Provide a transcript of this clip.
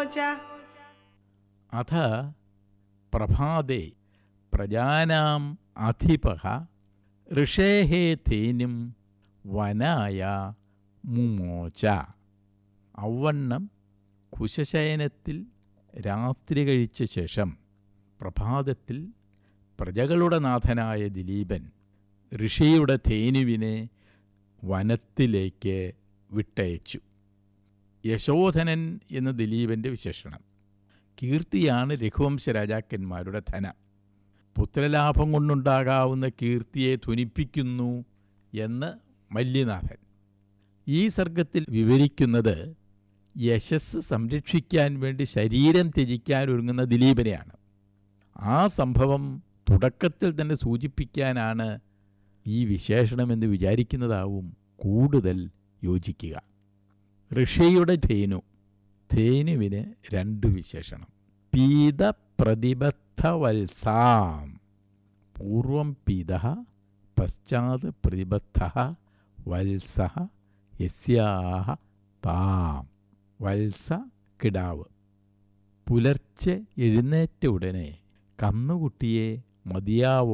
मुमोच അഥ പ്രഭാതേ പ്രജാനാം അധിപഃ ഋഷേः തേനും വനായ മുമോച ഔവണ്ണം കുശശയനത്തിൽ രാത്രി കഴിച്ച ശേഷം പ്രഭാതത്തിൽ പ്രജകളുടെ നാഥനായ ദിലീപൻ ഋഷിയുടെ തേനുവിനെ വനത്തിലേക്ക് വിട്ടയച്ചു യശോധനൻ എന്ന ദിലീപൻ്റെ വിശേഷണം കീർത്തിയാണ് രഘുവംശ രാജാക്കന്മാരുടെ ധനം പുത്രലാഭം കൊണ്ടുണ്ടാകാവുന്ന കീർത്തിയെ ധ്വനിപ്പിക്കുന്നു എന്ന് മല്യനാഥൻ ഈ സർഗത്തിൽ വിവരിക്കുന്നത് യശസ് സംരക്ഷിക്കാൻ വേണ്ടി ശരീരം ത്യജിക്കാൻ ഒരുങ്ങുന്ന ദിലീപനെയാണ് ആ സംഭവം തുടക്കത്തിൽ തന്നെ സൂചിപ്പിക്കാനാണ് ഈ വിശേഷണമെന്ന് വിചാരിക്കുന്നതാവും കൂടുതൽ യോജിക്കുക ഋഷിയുടെ ധേനു ധേനുവിന് രണ്ട് വിശേഷണം പീത പ്രതിബദ്ധവത്സാം പൂർവം പീത പശ്ചാത് പ്രതിബദ്ധ വത്സ യസ്യാഹ താം വത്സ കിടാവ് പുലർച്ചെ എഴുന്നേറ്റ ഉടനെ കന്നുകുട്ടിയെ മതിയാവോ